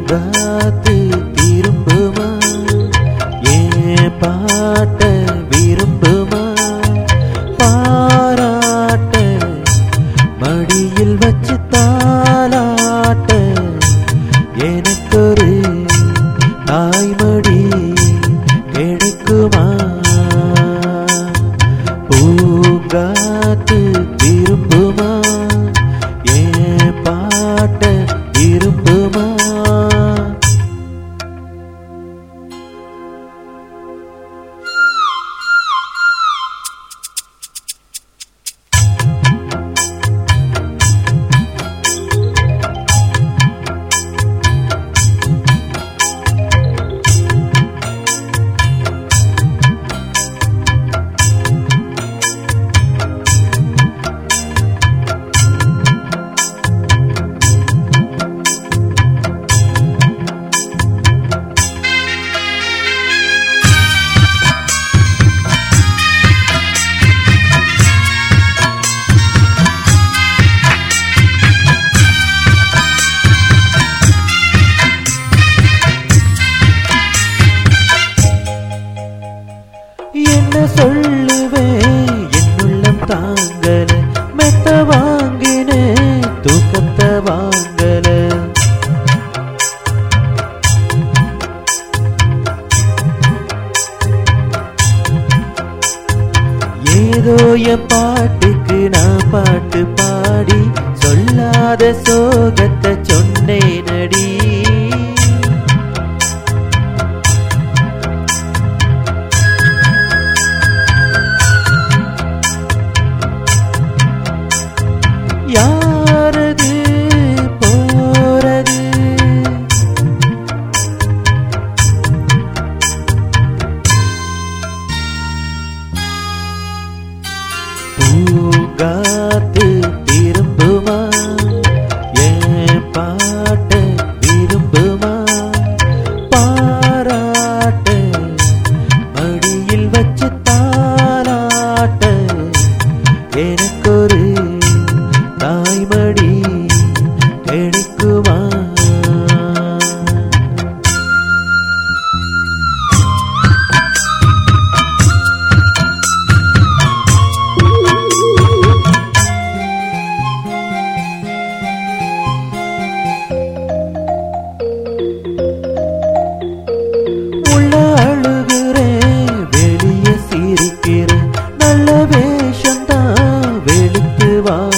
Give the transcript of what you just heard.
பூங்காத்து திரும்புமா ஏன் பாட்ட விரும்புமா பாராட்ட மடியில் வச்சு தாளாட்ட எனக்கொரு தாய்மடி கிடைக்குமா பூங்காத்து திரும்புமா ஏன் பாட்ட விரும்புமா என்ன சொல்லுவேன் என்னுள்ளம் தாங்கல மெத்த வாங்கின தூக்கத்தை வாங்கல ஏதோ என் பாட்டுக்கு நான் பாட்டு பாடி சொல்லாத சோகத்தை சொன்னேனடி யாரது போறது பூங்காத்து திரும்புமா ஏன் பாட்ட விரும்புமா பாராட்ட மடியில் வச்சு தாளாட்ட எனக்கொரு தாய்மடி கிடைக்குமா உள்ள அழுகிறேன் வெளிய சிரிக்கிறேன் நல்ல வேஷம்தான் வெளுத்து வா